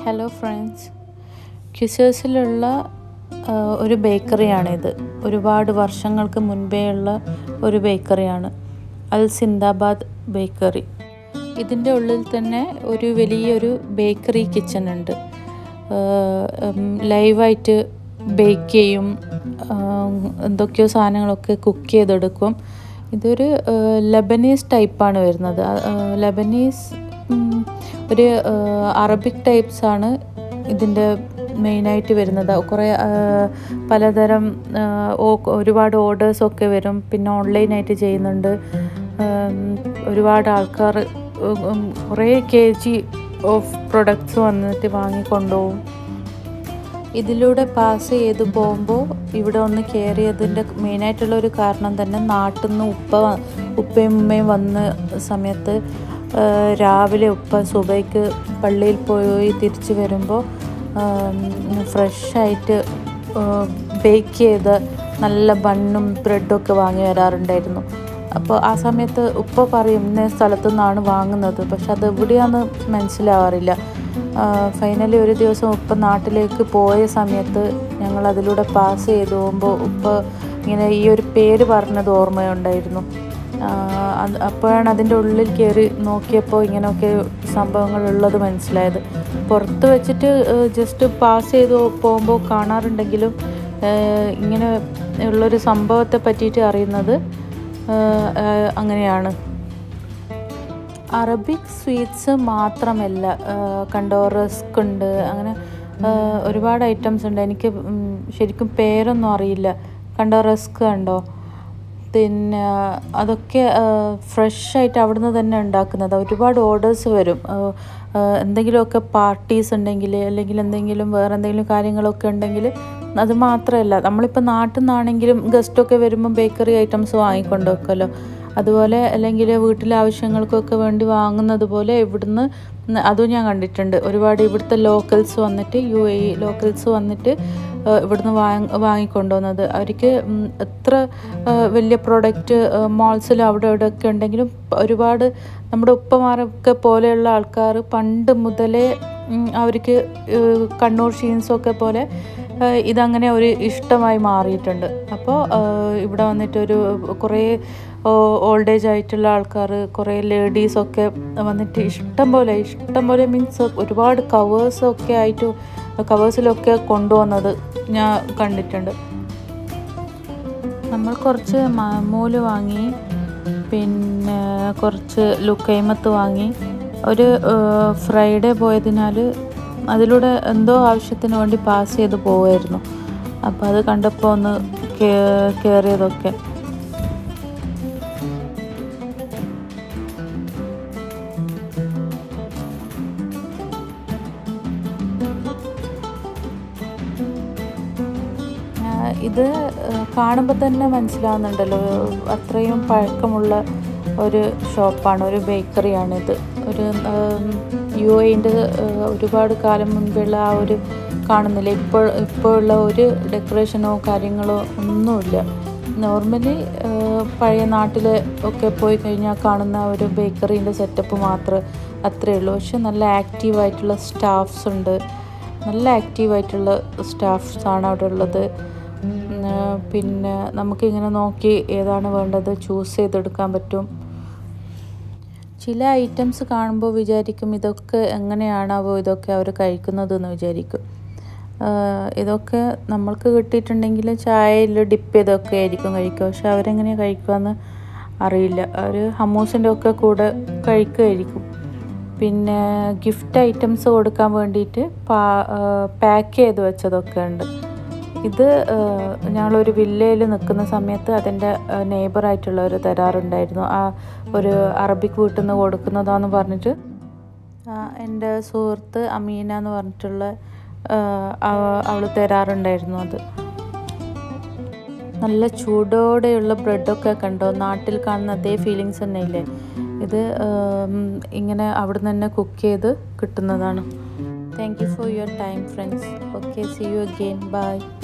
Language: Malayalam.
ഹലോ ഫ്രണ്ട്സ് ക്യുസേഴ്സിലുള്ള ഒരു ബേക്കറിയാണിത് ഒരുപാട് വർഷങ്ങൾക്ക് മുൻപേ ഉള്ള ഒരു ബേക്കറിയാണ് അൽ സിന്ദാബാദ് ബേക്കറി ഇതിൻ്റെ ഉള്ളിൽ തന്നെ ഒരു വലിയൊരു ബേക്കറി കിച്ചൺ ഉണ്ട് ലൈവായിട്ട് ബേക്ക് ചെയ്യും എന്തൊക്കെയോ സാധനങ്ങളൊക്കെ കുക്ക് ചെയ്തെടുക്കും ഇതൊരു ലബനീസ് ടൈപ്പാണ് വരുന്നത് ലബനീസ് ഒരു അറബിക് ടൈപ്സ് ആണ് ഇതിൻ്റെ മെയിനായിട്ട് വരുന്നത് കുറേ പലതരം ഒരുപാട് ഓർഡേഴ്സൊക്കെ വരും പിന്നെ ഓൺലൈനായിട്ട് ചെയ്യുന്നുണ്ട് ഒരുപാട് ആൾക്കാർ കുറേ കെ ജി ഓഫ് പ്രൊഡക്ട്സ് വന്നിട്ട് വാങ്ങിക്കൊണ്ടുപോകും ഇതിലൂടെ പാസ് ചെയ്ത് പോകുമ്പോൾ ഇവിടെ ഒന്ന് കയറിയതിൻ്റെ മെയിനായിട്ടുള്ള ഒരു കാരണം തന്നെ നാട്ടിൽ നിന്ന് ഉപ്പ ഉപ്പയും ഉമ്മയും വന്ന സമയത്ത് രാവിലെ ഉപ്പ സുബൈക്ക് പള്ളിയിൽ പോയി തിരിച്ച് വരുമ്പോൾ ഫ്രഷായിട്ട് ബേക്ക് ചെയ്ത് നല്ല ബണ്ണും ബ്രെഡൊക്കെ വാങ്ങി വരാറുണ്ടായിരുന്നു അപ്പോൾ ആ സമയത്ത് ഉപ്പ പറയും ഇന്ന സ്ഥലത്തു നിന്നാണ് വാങ്ങുന്നത് പക്ഷെ അത് എവിടെയാണെന്ന് മനസ്സിലാവാറില്ല ഫൈനലി ഒരു ദിവസം ഉപ്പ നാട്ടിലേക്ക് പോയ സമയത്ത് ഞങ്ങൾ അതിലൂടെ പാസ് ചെയ്ത് പോകുമ്പോൾ ഉപ്പ ഇങ്ങനെ ഈ ഒരു പേര് പറഞ്ഞത് ഓർമ്മയുണ്ടായിരുന്നു അപ്പോഴാണ് അതിൻ്റെ ഉള്ളിൽ കയറി നോക്കിയപ്പോൾ ഇങ്ങനെയൊക്കെ സംഭവങ്ങൾ ഉള്ളത് മനസ്സിലായത് പുറത്ത് വെച്ചിട്ട് ജസ്റ്റ് പാസ് ചെയ്ത് പോകുമ്പോൾ കാണാറുണ്ടെങ്കിലും ഇങ്ങനെ ഉള്ളൊരു സംഭവത്തെ പറ്റിയിട്ട് അറിയുന്നത് അങ്ങനെയാണ് അറബിക് സ്വീറ്റ്സ് മാത്രമല്ല കണ്ടോ റസ്ക് ഉണ്ട് അങ്ങനെ ഒരുപാട് ഐറ്റംസ് ഉണ്ട് എനിക്ക് ശരിക്കും പേരൊന്നും അറിയില്ല കണ്ടോ റസ്ക് കണ്ടോ പിന്നെ അതൊക്കെ ഫ്രഷ് ആയിട്ട് അവിടുന്ന് തന്നെ ഉണ്ടാക്കുന്നത് ഒരുപാട് ഓർഡേഴ്സ് വരും എന്തെങ്കിലുമൊക്കെ പാർട്ടീസ് ഉണ്ടെങ്കിൽ അല്ലെങ്കിൽ എന്തെങ്കിലും വേറെ എന്തെങ്കിലും കാര്യങ്ങളൊക്കെ ഉണ്ടെങ്കിൽ അത് മാത്രമല്ല നമ്മളിപ്പോൾ നാട്ടിൽ നിന്നാണെങ്കിലും ഗസ്റ്റൊക്കെ വരുമ്പോൾ ബേക്കറി ഐറ്റംസ് വാങ്ങിക്കൊണ്ട് വെക്കുമല്ലോ അതുപോലെ അല്ലെങ്കിൽ വീട്ടിലെ ആവശ്യങ്ങൾക്കൊക്കെ വേണ്ടി വാങ്ങുന്നത് പോലെ ഇവിടുന്ന് അതും ഞാൻ കണ്ടിട്ടുണ്ട് ഒരുപാട് ഇവിടുത്തെ ലോക്കൽസ് വന്നിട്ട് യു എ ഇ ലോക്കൽസ് വന്നിട്ട് ഇവിടുന്ന് വാങ്ങി വാങ്ങിക്കൊണ്ടുവന്നത് അവർക്ക് എത്ര വലിയ പ്രൊഡക്റ്റ് മോൾസിൽ അവിടെ ഇവിടെ ഒക്കെ ഉണ്ടെങ്കിലും ഒരുപാട് നമ്മുടെ ഉപ്പമാരൊക്കെ പോലെയുള്ള ആൾക്കാർ പണ്ട് മുതലേ അവർക്ക് കണ്ണൂർ ഷീൻസൊക്കെ പോലെ ഇതങ്ങനെ ഒരു ഇഷ്ടമായി മാറിയിട്ടുണ്ട് അപ്പോൾ ഇവിടെ വന്നിട്ടൊരു കുറേ ഓൾഡ് ഏജ് ആയിട്ടുള്ള ആൾക്കാർ കുറേ ലേഡീസൊക്കെ വന്നിട്ട് ഇഷ്ടം പോലെ ഇഷ്ടം പോലെ മീൻസ് ഒരുപാട് കവേഴ്സൊക്കെ ആയിട്ട് കവേഴ്സിലൊക്കെ കൊണ്ടുവന്നത് ഞാൻ കണ്ടിട്ടുണ്ട് നമ്മൾ കുറച്ച് മാമൂല് വാങ്ങി പിന്നെ കുറച്ച് ലുക്കൈമത്ത് വാങ്ങി ഒരു ഫ്രൈഡേ പോയതിനാൽ അതിലൂടെ എന്തോ ആവശ്യത്തിന് വേണ്ടി പാസ് ചെയ്ത് പോവുമായിരുന്നു അപ്പോൾ അത് കണ്ടപ്പോൾ ഒന്ന് കയറിയതൊക്കെ ഇത് കാണുമ്പോൾ തന്നെ മനസ്സിലാവുന്നുണ്ടല്ലോ അത്രയും പഴക്കമുള്ള ഒരു ഷോപ്പാണ് ഒരു ബേക്കറിയാണിത് ഒരു യു എൻ്റെ ഒരുപാട് കാലം മുൻപുള്ള ആ ഒരു കാണുന്നില്ല ഇപ്പോൾ ഇപ്പോഴുള്ള ഒരു ഡെക്കറേഷനോ കാര്യങ്ങളോ ഒന്നുമില്ല നോർമലി പഴയ നാട്ടിൽ ഒക്കെ പോയി കഴിഞ്ഞാൽ കാണുന്ന ഒരു ബേക്കറീൻ്റെ സെറ്റപ്പ് മാത്രമേ അത്രയേ ഉള്ളൂ പക്ഷെ നല്ല ആക്റ്റീവായിട്ടുള്ള സ്റ്റാഫ്സ് ഉണ്ട് നല്ല ആക്റ്റീവായിട്ടുള്ള സ്റ്റാഫ്സാണ് അവിടെ ഉള്ളത് പിന്നെ നമുക്കിങ്ങനെ നോക്കി ഏതാണ് വേണ്ടത് ചൂസ് ചെയ്തെടുക്കാൻ പറ്റും ചില ഐറ്റംസ് കാണുമ്പോൾ വിചാരിക്കും ഇതൊക്കെ എങ്ങനെയാണാവോ ഇതൊക്കെ അവർ കഴിക്കുന്നതെന്ന് വിചാരിക്കും ഇതൊക്കെ നമ്മൾക്ക് കിട്ടിയിട്ടുണ്ടെങ്കിൽ ചായയിൽ ഡിപ്പ് ചെയ്തൊക്കെ ആയിരിക്കും കഴിക്കുക പക്ഷെ അവരെങ്ങനെയാണ് കഴിക്കുകയെന്ന് അറിയില്ല അവർ ഹമ്മൂസിൻ്റെ ഒക്കെ കൂടെ കഴിക്കുമായിരിക്കും പിന്നെ ഗിഫ്റ്റ് ഐറ്റംസ് കൊടുക്കാൻ വേണ്ടിയിട്ട് പാക്ക് ചെയ്ത് വെച്ചതൊക്കെ ഉണ്ട് ഇത് ഞങ്ങളൊരു വില്ലയിൽ നിൽക്കുന്ന സമയത്ത് അതിൻ്റെ നെയ്ബറായിട്ടുള്ളവർ തരാറുണ്ടായിരുന്നു ആ ഒരു അറബിക് വീട്ടിൽ നിന്ന് കൊടുക്കുന്നതാന്ന് പറഞ്ഞിട്ട് എൻ്റെ സുഹൃത്ത് അമീന എന്ന് പറഞ്ഞിട്ടുള്ള അവൾ തരാറുണ്ടായിരുന്നു അത് നല്ല ചൂടോടെയുള്ള ബ്രെഡൊക്കെ കണ്ടോ നാട്ടിൽ കാണുന്ന അതേ ഫീലിങ്സ് തന്നെ ഇല്ലേ ഇത് ഇങ്ങനെ അവിടെ നിന്ന് തന്നെ കുക്ക് ചെയ്ത് കിട്ടുന്നതാണ് thank you for your time friends okay see you again by